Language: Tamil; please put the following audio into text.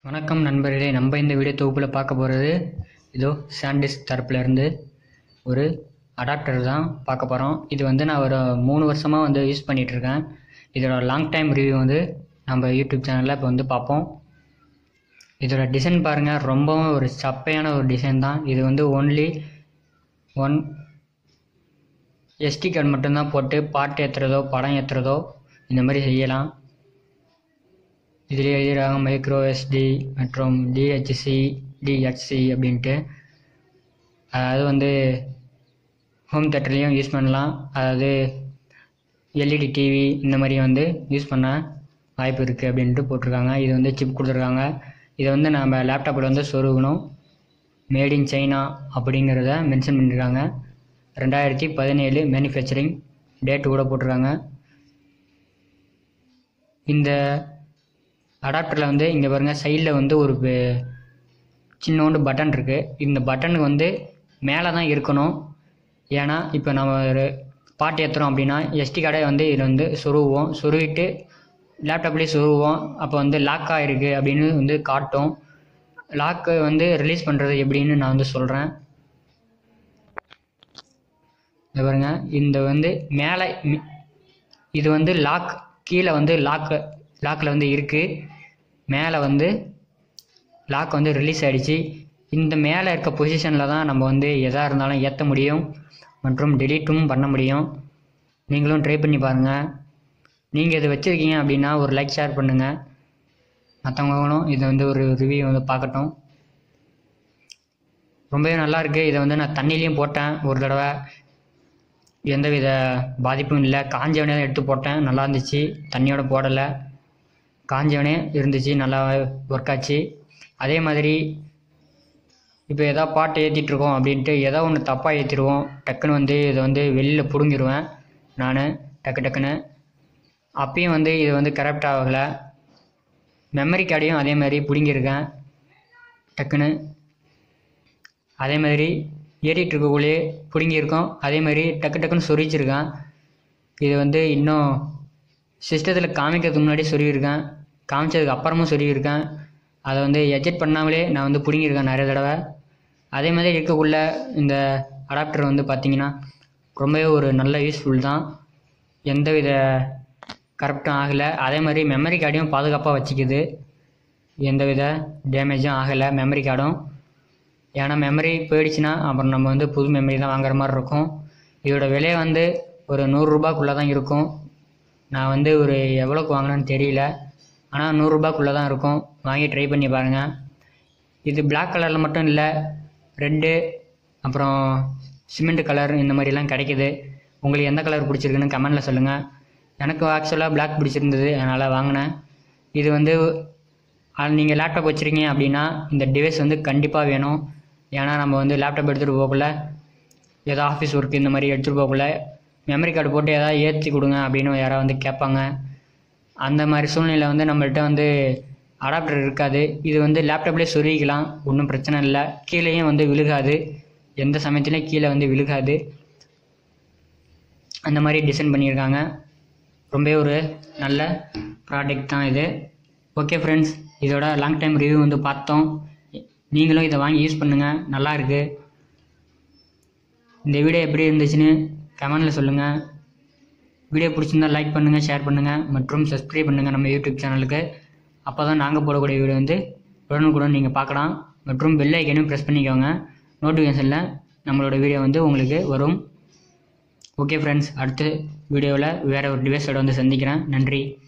வணக்கம் நண்பர்களே நம்ம இந்த வீடியோ தொகுப்பில் பார்க்க போகிறது இதோ சாண்டிஸ்க் தரப்புலேருந்து ஒரு அடாப்டர் தான் பார்க்க போகிறோம் இது வந்து நான் ஒரு மூணு வருஷமாக வந்து யூஸ் பண்ணிகிட்ருக்கேன் இதோட லாங் டைம் ரிவ்யூ வந்து நம்ம யூடியூப் சேனலில் இப்போ வந்து பார்ப்போம் இதோட டிசைன் பாருங்கள் ரொம்பவும் ஒரு சப்பையான ஒரு டிசைன் தான் இது வந்து ஓன்லி ஒன் எஸ்டி கார்டு மட்டும்தான் போட்டு பாட்டு ஏற்றுறதோ படம் ஏற்றுறதோ இந்த மாதிரி செய்யலாம் இதில் எழுதிடுறாங்க மைக்ரோ எஸ்டி மற்றும் டிஹெச்சி டிஹெச்சி அப்படின்ட்டு அதாவது வந்து ஹோம் தேட்டர்லேயும் யூஸ் பண்ணலாம் அதாவது எல்இடி டிவி இந்த மாதிரி வந்து யூஸ் பண்ண வாய்ப்பு இருக்குது அப்படின்ட்டு போட்டிருக்காங்க இது வந்து சிப் கொடுத்துருக்காங்க இதை வந்து நம்ம லேப்டாப்பில் வந்து சொருகணும் மேட் இன் சைனா அப்படிங்கிறத மென்ஷன் பண்ணியிருக்காங்க ரெண்டாயிரத்தி பதினேழு மேனுஃபேக்சரிங் டேட் கூட போட்டிருக்காங்க இந்த அடாப்டரில் வந்து இங்கே பாருங்கள் சைடில் வந்து ஒரு பெ- சின்னோண்டு பட்டன் இருக்குது இந்த பட்டனுக்கு வந்து மேலே தான் இருக்கணும் ஏன்னா இப்போ நம்ம ஒரு பாட்டு ஏற்றுறோம் அப்படின்னா எஸ்டி கார்டை வந்து இதில் வந்து சொருகுவோம் சொருகிட்டு லேப்டாப்லேயே சொருகுவோம் அப்போ வந்து லாக் ஆகிருக்கு அப்படின்னு வந்து காட்டும் லாக்கு வந்து ரிலீஸ் பண்ணுறது எப்படின்னு நான் வந்து சொல்கிறேன் இங்க பாருங்க இந்த வந்து மேலே மி- இது வந்து லாக் கீழே வந்து லாக் லாக்கில் வந்து இருக்குது மேலே வந்து லாக் வந்து ரிலீஸ் ஆகிடுச்சு இந்த மேலே இருக்க பொசிஷனில் தான் நம்ம வந்து எதாக இருந்தாலும் ஏற்ற முடியும் மற்றும் டெலீட்டும் பண்ண முடியும் நீங்களும் ட்ரை பண்ணி பாருங்கள் நீங்கள் இதை வச்சுருக்கீங்க அப்படின்னா ஒரு லைக் ஷேர் பண்ணுங்கள் மற்றவங்களும் இதை வந்து ஒரு ரிவ்யூ வந்து பார்க்கட்டும் ரொம்பவே நல்லா இருக்கு இதை வந்து நான் தண்ணிலையும் போட்டேன் ஒரு தடவை எந்தவித பாதிப்பும் இல்லை காஞ்சவனே தான் எடுத்து போட்டேன் நல்லா இருந்துச்சு தண்ணியோட போடலை காஞ்சவனே இருந்துச்சு நல்லா ஒர்க் ஆச்சு அதே மாதிரி இப்போ எதா பாட்டு ஏற்றிட்டு இருக்கோம் அப்படின்ட்டு ஏதோ ஒன்று தப்பாக ஏற்றிடுவோம் டக்குன்னு வந்து இதை வந்து வெளியில் பிடுங்கிடுவேன் நான் டக்கு டக்குன்னு அப்பயும் வந்து இது வந்து கரெக்ட் ஆகலை மெமரி கார்டையும் அதே மாதிரி பிடுங்கியிருக்கேன் டக்குன்னு அதே மாதிரி ஏறிட்டு இருக்கக்குள்ளே பிடுங்கியிருக்கோம் அதே மாதிரி டக்கு டக்குன்னு சொரிச்சிருக்கேன் இது வந்து இன்னும் சிஸ்டத்தில் காமிக்கிறதுக்கு முன்னாடி சொருகியிருக்கேன் காமிச்சதுக்கு அப்புறமும் சொருகியிருக்கேன் அதை வந்து எஜெக்ட் பண்ணாமலே நான் வந்து பிடுங்கியிருக்கேன் நிறைய தடவை அதே மாதிரி இருக்கக்குள்ள இந்த அடாப்டர் வந்து பார்த்தீங்கன்னா ரொம்பவே ஒரு நல்ல யூஸ்ஃபுல் தான் எந்தவித கரெக்டும் ஆகலை அதே மாதிரி மெமரி கார்டையும் பாதுகாப்பாக வச்சுக்குது எந்தவித டேமேஜும் ஆகலை மெமரி கார்டும் ஏன்னா மெமரி போயிடுச்சுன்னா அப்புறம் நம்ம வந்து புது மெமரி தான் வாங்குற மாதிரி இருக்கும் இதோட விலை வந்து ஒரு நூறுரூபாக்குள்ளே தான் இருக்கும் நான் வந்து ஒரு எவ்வளோக்கு வாங்கினேன்னு தெரியல ஆனால் நூறுரூபாக்குள்ளே தான் இருக்கும் வாங்கி ட்ரை பண்ணி பாருங்கள் இது Black கலரில் மட்டும் இல்லை ரெட்டு அப்புறம் சிமெண்ட் கலர் இந்த மாதிரிலாம் கிடைக்குது உங்களுக்கு எந்த கலர் பிடிச்சிருக்குன்னு கமெண்டில் சொல்லுங்கள் எனக்கு ஆக்சுவலாக Black பிடிச்சிருந்தது அதனால் வாங்கினேன் இது வந்து நீங்கள் லேப்டாப் வச்சுருக்கீங்க அப்படின்னா இந்த டிவைஸ் வந்து கண்டிப்பாக வேணும் ஏன்னா நம்ம வந்து லேப்டாப் எடுத்துகிட்டு போகக்குள்ள ஏதோ ஆஃபீஸ் ஒர்க் இந்த மாதிரி எடுத்துகிட்டு போகக்குள்ள மெமரி கார்டு போட்டு எதாவது ஏற்றி கொடுங்க அப்படின்னு யாராவது வந்து கேட்பாங்க அந்த மாதிரி சூழ்நிலை வந்து நம்மள்ட்ட வந்து அடாப்டர் இருக்காது இது வந்து லேப்டாப்லேயே சொருகிக்கலாம் ஒன்றும் பிரச்சனை இல்லை கீழேயும் வந்து விழுகாது எந்த சமயத்துலையும் கீழே வந்து விழுகாது அந்த மாதிரி டிசைன் பண்ணியிருக்காங்க ரொம்பவே ஒரு நல்ல ப்ராடக்ட் தான் இது ஓகே ஃப்ரெண்ட்ஸ் இதோட லாங் டைம் ரிவ்யூ வந்து பார்த்தோம் நீங்களும் இதை வாங்கி யூஸ் பண்ணுங்கள் நல்லா இருக்கு இந்த வீடியோ எப்படி இருந்துச்சுன்னு கமெண்டில் சொல்லுங்கள் வீடியோ பிடிச்சிருந்தா லைக் பண்ணுங்கள் ஷேர் பண்ணுங்கள் மற்றும் சப்ஸ்கிரைப் பண்ணுங்கள் நம்ம யூடியூப் சேனலுக்கு அப்போ தான் நாங்கள் போடக்கூடிய வீடியோ வந்து உடனுக்குடன் நீங்கள் பார்க்கலாம் மற்றும் பெல் ஐக்கனையும் ப்ரெஸ் பண்ணிக்கோங்க நோட்டிஃபிகேஷனில் நம்மளோட வீடியோ வந்து உங்களுக்கு வரும் ஓகே ஃப்ரெண்ட்ஸ் அடுத்த வீடியோவில் வேறு ஒரு டிவைஸோட வந்து சந்திக்கிறேன் நன்றி